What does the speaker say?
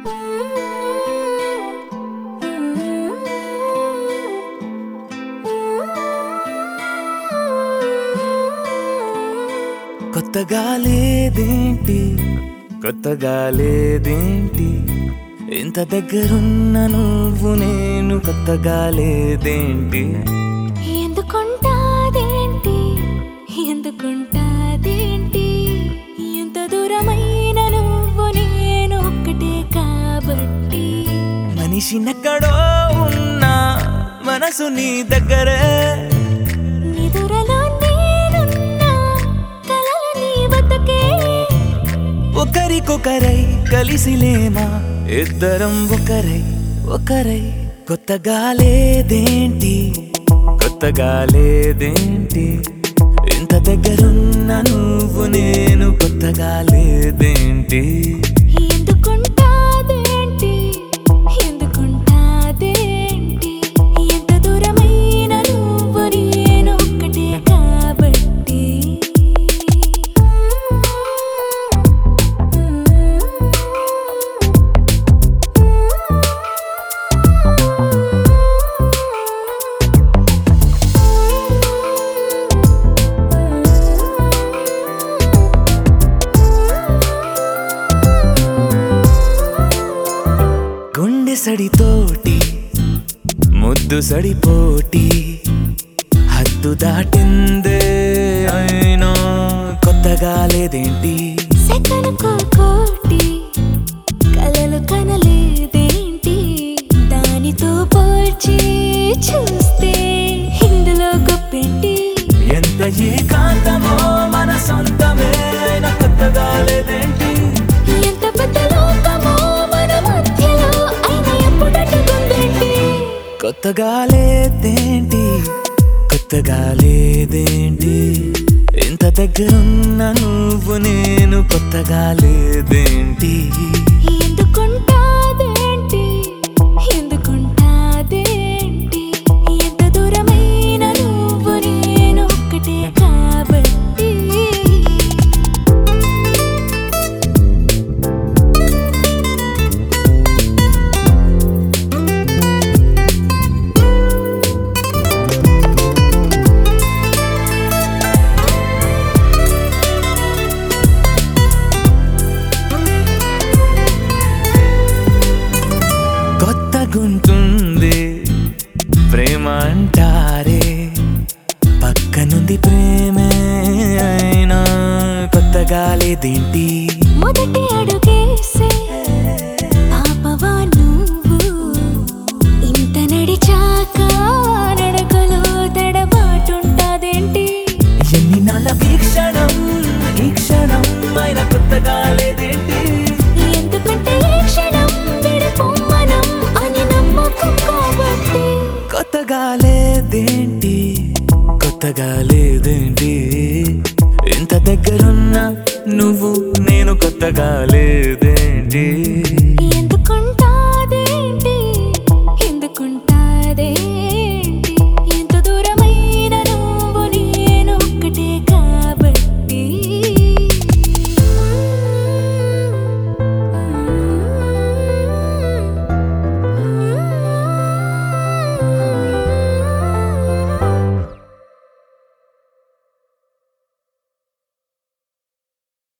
కొత్తగా లేదేంటి కొత్తగా లేదేంటి ఇంత దగ్గరున్న నువ్వు నేను కొత్తగా లేదేంటి ఎందుకుంటాదేంటి ఎందుకుంటాదేంటి ఎంత దూరమైన నువ్వు నేను ఒక్కటే కాబట్టి మనిషి నెక్కడో ఉన్నా మనసు నీ దగ్గరే నిదురలో నేనున్నా కలల నీ బతుకే ఒకరికొకరై కలిసిలేమా ఇద్దరం ఒకరై ఒకరై కొత్తగా లేదేంటి కొత్తగా లేదేంటి ఇంత దగ్గరున్న నువ్వు నేను కొత్తగా లేదేంటి ఎందుకుంటాదేంటి ఎందుకుంటాదేంటి ఎంత దూరమైన నువ్వు నేను ఒక్కటే కాబట్టి గుండె సడితోటి ముద్దు సడిపోటి హద్దు దాటిందే అయినా కొత్తగా లేదేంటి సెకనుకో కోటి కలలు కనలేదేంటి దానితో పోల్చి చూస్తే ఇందులో గొప్పెంటి ఎంత ఏకాంతమో మన సొంతమే అయినా కొత్తగా లేదేంటి ఎంత పెద్ద లోకమో మన మధ్యలో అయిన ఎప్పుడట్టుకుందేంటి కొత్తగా లేదేంటి కొత్తగా లేదేంటి ఇంత దగ్గరున్న నువ్వు నేను కొత్తగా లేదేంటి ఎందుకుంటాదేంటి ఎందుకుంటాదేంటి ఎంత దూరమైన నువ్వు నేను ఒక్కటే కాబట్టి కొత్తగుంటుంది ప్రేమ అంటారే పక్కనుంది ప్రేమే అయినా కొత్తగా లేదేంటి మొదటి అడుగేసే పాపవా నువ్వు ఇంత నడిచాక నడకలో తడబాటుంటాదేంటి ఎన్ని నాళ్ళ వీక్షణం ఈ క్షణం అయిన కొత్తగా లేదేంటి ఎందుకంటే ఈ క్షణం విడిపోమ్మనం అని నమ్మకం కాబట్టి కొత్తగా లేదేంటి కొత్తగా లేదేంటి ఇంత దగ్గరున్న నువ్వు నేను కొత్తగా లేదు